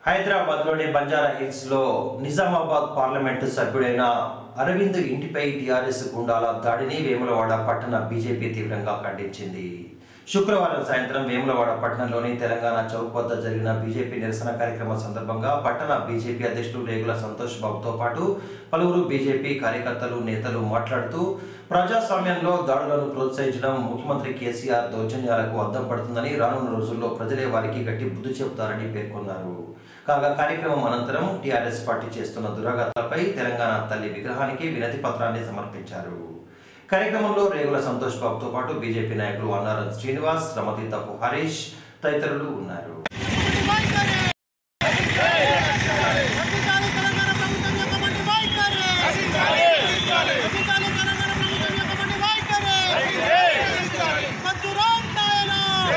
హైదరాబాద్లోని బంజారా హిల్స్ లో నిజామాబాద్ పార్లమెంటు సభ్యుడైన అరవింద్ ఇంటిపై టీఆర్ఎస్ గుండాల దాడిని వేములవాడ పట్టణ బీజేపీ తీవ్రంగా ఖండించింది శుక్రవారం సాయంత్రం వేములవాడ పట్టణంలోని తెలంగాణ చౌక్ వద్ద జరిగిన బీజేపీ నిరసన కార్యక్రమం సందర్భంగా పట్టణ బీజేపీ అధ్యక్షులు రేగుల సంతోష్ బాబుతో పాటు పలువురు బీజేపీ కార్యకర్తలు నేతలు మాట్లాడుతూ ప్రజాస్వామ్యంలో దాడులను ప్రోత్సహించడం ముఖ్యమంత్రి కేసీఆర్ దౌర్జన్యాలకు అద్దం పడుతుందని రానున్న రోజుల్లో ప్రజలే వారికి గట్టి బుద్ధి చెబుతారని పేర్కొన్నారు కాగా కార్యక్రమం అనంతరం టీఆర్ఎస్ పార్టీ చేస్తున్న దురాఘాతాలపై తెలంగాణ తల్లి విగ్రహానికి వినతి పత్రాన్ని సమర్పించారు కార్యక్రమంలో రేగుల సంతోష్ బాబుతో పాటు బీజేపీ నాయకులు అన్నారం శ్రీనివాస్ రమతి తప్పు హరీష్ తదితరులు ఉన్నారు రచించాలి తెలంగాణ ప్రభుత్వం యొక్క మండి వైఖరి రచించాలి తెలంగాణ ప్రభుత్వం యొక్క మండి వైఖరి మంజురాం నాయన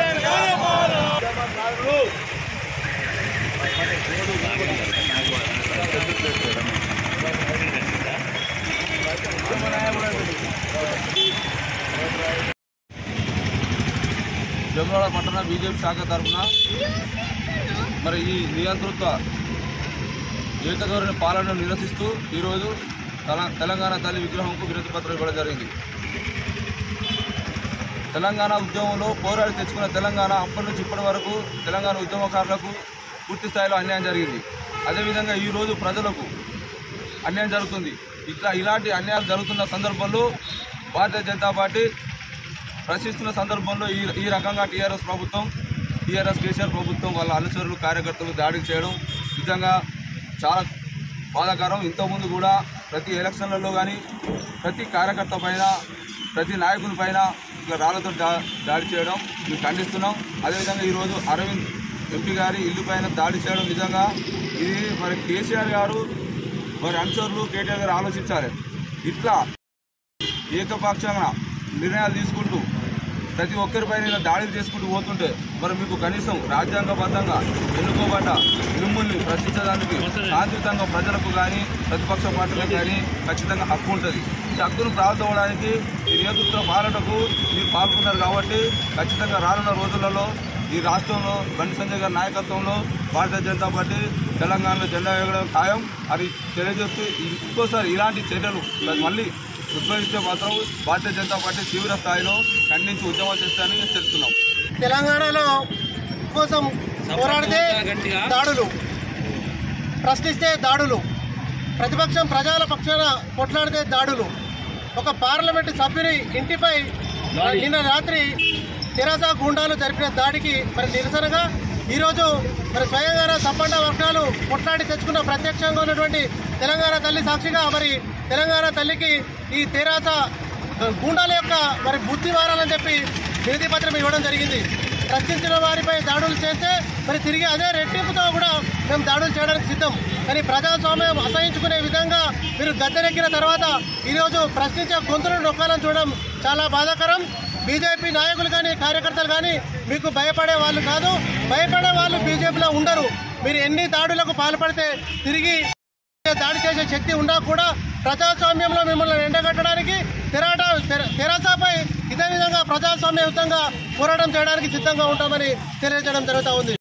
వేములవాడ పట్టణ బీజేపీ శాఖ తరఫున మరి ఈ నియంతృత్వ ఏకధోరణి పాలనను నిరసిస్తూ ఈరోజు తెల- తెలంగాణ తల్లి విగ్రహంకు వినతి పత్రం ఇవ్వడం జరిగింది తెలంగాణ ఉద్యమంలో పోరాడి తెచ్చుకున్న తెలంగాణ అప్పటి నుంచి ఇప్పటి వరకు తెలంగాణ ఉద్యమకారులకు పూర్తి స్థాయిలో అన్యాయం జరిగింది అదేవిధంగా ఈరోజు ప్రజలకు అన్యాయం జరుగుతుంది ఇట్లా ఇలాంటి అన్యాయాలు జరుగుతున్న సందర్భంలో భారతీయ జనతా పార్టీ ప్రశ్నిస్తున్న సందర్భంలో ఈ ఈ రకంగా టీఆర్ఎస్ ప్రభుత్వం టీఆర్ఎస్ కేసీఆర్ ప్రభుత్వం వాళ్ళ అనుచరులు కార్యకర్తలు దాడి చేయడం నిజంగా చాలా బాధాకరం ఇంతకుముందు కూడా ప్రతి ఎలక్షన్లలో కానీ ప్రతి కార్యకర్త పైన ప్రతి నాయకుని పైన ఇట్లా రాళ్లతో దా దాడి చేయడం మేము ఖండిస్తున్నాం అదేవిధంగా ఈరోజు అరవింద్ ఎంపీ గారి ఇల్లు పైన దాడి చేయడం నిజంగా ఇది మరి కేసీఆర్ గారు మరి అనుచరులు కేటీఆర్ గారు ఆలోచించాలి ఇట్లా ఏకపక్షంగా నిర్ణయాలు తీసుకుంటూ ప్రతి ఒక్కరిపైన ఇలా దాడులు చేసుకుంటూ పోతుంటే మరి మీకు కనీసం రాజ్యాంగబద్ధంగా ఎన్నుకోబడ్డ మిమ్మల్ని ప్రశ్నించడానికి శాంతియుతంగా ప్రజలకు కానీ ప్రతిపక్ష పార్టీలకు కానీ ఖచ్చితంగా హక్కు ఉంటుంది ఈ హక్కును ప్రారంభవడానికి ఈ నేతృత్వ పాలనకు మీరు పాల్గొన్నారు కాబట్టి ఖచ్చితంగా రానున్న రోజులలో ఈ రాష్ట్రంలో బండి సంజయ్ గారి నాయకత్వంలో భారతీయ జనతా పార్టీ తెలంగాణలో జెండా ఎగరడం ఖాయం అది తెలియజేస్తూ ఇంకోసారి ఇలాంటి చర్యలు మళ్ళీ ఉద్భవిస్తే మాత్రం భారతీయ జనతా పార్టీ తీవ్ర స్థాయిలో ఖండించి ఉద్యమాలు చేస్తారని హెచ్చరిస్తున్నాం తెలంగాణలో కోసం పోరాడితే దాడులు ప్రశ్నిస్తే దాడులు ప్రతిపక్షం ప్రజల పక్షాన కొట్లాడితే దాడులు ఒక పార్లమెంటు సభ్యుని ఇంటిపై నిన్న రాత్రి తెరాస గుండాలు జరిపిన దాడికి మరి నిరసనగా ఈరోజు మరి స్వయంగా సంపన్న వర్గాలు కొట్లాడి తెచ్చుకున్న ప్రత్యక్షంగా ఉన్నటువంటి తెలంగాణ తల్లి సాక్షిగా మరి తెలంగాణ తల్లికి ఈ తెరాస గూండాల యొక్క మరి బుద్ధి మారాలని చెప్పి వినతి పత్రం ఇవ్వడం జరిగింది ప్రశ్నించిన వారిపై దాడులు చేస్తే మరి తిరిగి అదే రెట్టింపుతో కూడా మేము దాడులు చేయడానికి సిద్ధం కానీ ప్రజాస్వామ్యం అసహించుకునే విధంగా మీరు గద్దెనెక్కిన తర్వాత ఈరోజు ప్రశ్నించే గొంతులను నొక్కాలని చూడడం చాలా బాధాకరం బీజేపీ నాయకులు కానీ కార్యకర్తలు కానీ మీకు భయపడే వాళ్ళు కాదు భయపడే వాళ్ళు బీజేపీలో ఉండరు మీరు ఎన్ని దాడులకు పాల్పడితే తిరిగి దాడి చేసే శక్తి ఉన్నా కూడా ప్రజాస్వామ్యంలో మిమ్మల్ని ఎండగట్టడానికి తెరాట తెర- తెరాసపై ఇదే విధంగా ప్రజాస్వామ్యయుతంగా పోరాటం చేయడానికి సిద్ధంగా ఉంటామని తెలియజేయడం జరుగుతూ ఉంది